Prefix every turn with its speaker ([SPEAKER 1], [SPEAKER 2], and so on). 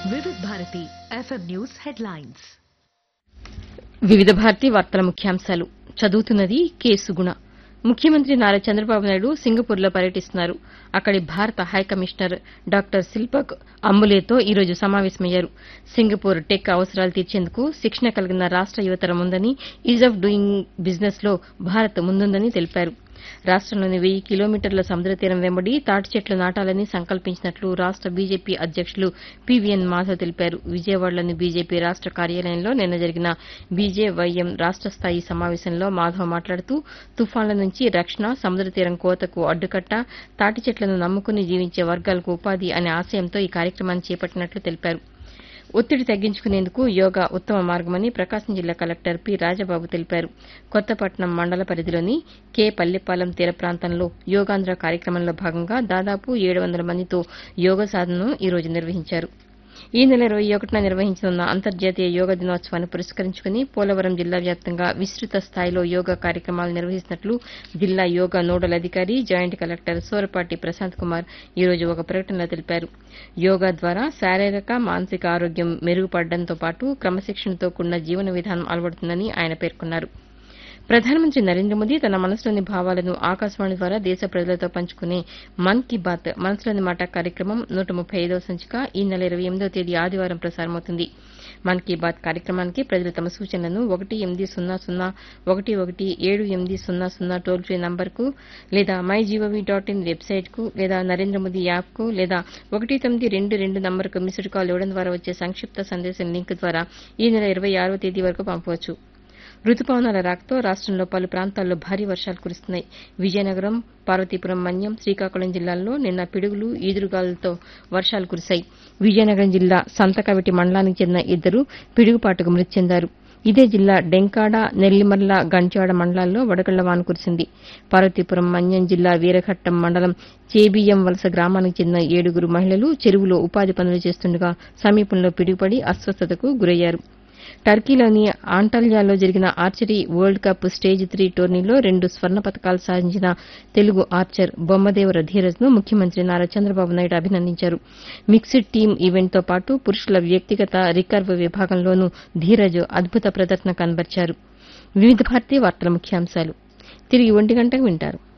[SPEAKER 1] వివిధ Bharati FM news headlines
[SPEAKER 2] వివిధ భారతి వార్తల ముఖ్యాంశాలు చదువుతున్నది కె సుగుణ ముఖ్యమంత్రి నారా చంద్రబాబు నాయుడు సింగపూర్లో పర్యటిస్తున్నారు అక్కడి భారత హైకమిషనర్ డాక్టర్ శిల్పక్ అంబులేతో ఈ రోజు సమావేశమయ్యారు సింగపూర్ టెక్ అవసరాలు తీర్చేందుకు శిక్షణ కలిగిన రాష్ట యువతరం ఉందని ఈజ్ ఆఫ్ డూయింగ్ బిజినెస్ లో భారత్ ముందుందని తెలిపారు రాష్టంలోని వెయ్యి కిలోమీటర్ల సముద్ర తీరం వెంబడి తాటి చెట్లు నాటాలని సంకల్పించినట్లు రాష్ట బీజేపీ అధ్యక్షులు పీవీఎన్ మాధవ్ తెలిపారు విజయవాడలోని బీజేపీ రాష్ట కార్యాలయంలో నిన్న జరిగిన బీజేవైఎం రాష్ట స్థాయి సమావేశంలో మాధవ్ మాట్లాడుతూ తుఫాన్ల నుంచి రక్షణ సముద్ర తీరం కోతకు అడ్డుకట్ట తాటి చెట్లను నమ్ముకుని జీవించే వర్గాలకు ఉపాధి అనే ఆశయంతో ఈ కార్యక్రమాన్ని చేపట్టినట్లు తెలిపారు ఒత్తిడి తగ్గించుకునేందుకు యోగా ఉత్తమ మార్గమని ప్రకాశం జిల్లా కలెక్టర్ పి రాజబాబు తెలిపారు కొత్తపట్నం మండల పరిధిలోని కె పల్లెపాలెం తీర ప్రాంతంలో యోగాంధ్ర కార్యక్రమంలో భాగంగా దాదాపు ఏడు వందల మందితో యోగ సాధనను ఈ రోజు నిర్వహించారు ఈ నెల ఇరవై ఒకటిన నిర్వహించనున్న అంతర్జాతీయ యోగా దినోత్సవాన్ని పురస్కరించుకుని పోలవరం జిల్లా వ్యాప్తంగా విస్తృత స్థాయిలో యోగా కార్యక్రమాలు నిర్వహిస్తున్నట్లు జిల్లా యోగా నోడల్ అధికారి జాయింట్ కలెక్టర్ సూరపాటి ప్రశాంత్ కుమార్ ఈ రోజు ఒక ప్రకటనలో తెలిపారు యోగా ద్వారా శారీరక మానసిక ఆరోగ్యం మెరుగుపడడంతో పాటు క్రమశిక్షణతో కూడిన జీవన విధానం అలవడుతుందని ఆయన పేర్కొన్నారు ప్రధానమంత్రి నరేంద్ర మోదీ తన మనసులోని భావాలను ఆకాశవాణి ద్వారా దేశ ప్రజలతో పంచుకునే మన్ కీ బాత్ మనసులోని మాట కార్యక్రమం నూట ముప్పై ఐదవ సంచిక ఈ నెల ఇరవై ఎనిమిదో తేదీ ఆదివారం ప్రసారమవుతుంది మన్ కీ బాత్ కార్యక్రమానికి ప్రజలు తమ సూచనలను ఒకటి ఎనిమిది సున్నా సున్నా ఒకటి ఒకటి ఏడు ఎనిమిది సున్నా సున్నా టోల్ ఫ్రీ నంబర్కు లేదా మై జీఓవీ డాట్ ఇన్ వెబ్సైట్కు లేదా నరేంద్ర మోదీ యాప్కు లేదా ఒకటి తొమ్మిది రెండు రెండు నంబర్కు మిస్డ్ కాల్ ఇవ్వడం ద్వారా వచ్చే సంక్షిప్త సందేశం లింక్ ద్వారా ఈ నెల ఇరవై ఆరవ తేదీ వరకు పంపవచ్చు రుతుపవనాల రాకతో రాష్టంలో పలు ప్రాంతాల్లో భారీ వర్షాలు కురుస్తున్నాయి విజయనగరం పార్వతీపురం మన్యం శ్రీకాకుళం జిల్లాల్లో నిన్న పిడుగులు ఈదురుగాలులతో వర్షాలు కురిశాయి విజయనగరం జిల్లా సంతకవిటి మండలానికి చెందిన ఇద్దరు పిడుగుపాటుకు మృతి చెందారు ఇదే జిల్లా డెంకాడ నెల్లిమర్ల గంట్యాడ మండలాల్లో వడగళ్ల వాన కురిసింది పార్వతీపురం మన్యం జిల్లా వీరఘట్టం మండలం చేబియ్యం వలస గ్రామానికి చెందిన ఏడుగురు మహిళలు చెరువులో ఉపాధి పనులు చేస్తుండగా సమీపంలో పిడుగుపడి అస్వస్థతకు గురయ్యారు టర్కీలోని ఆంటాల్యాలో జరిగిన archery world cup stage three టోర్నీలో రెండు స్వర్ణ పతకాలు సాధించిన తెలుగు ఆర్చర్ బొమ్మదేవర ధీరజ్ ను ముఖ్యమంత్రి నారా చంద్రబాబు నాయుడు అభినందించారు మిక్స్డ్ టీమ్ ఈవెంట్తో పాటు పురుషుల వ్యక్తిగత రికర్వ్ విభాగంలోనూ ధీరజ్ అద్భుత ప్రదర్శన కనబర్చారు వివిధ భారతీయ వార్తల ముఖ్యాంశాలు తిరిగి ఒంటి గంటకు వింటారు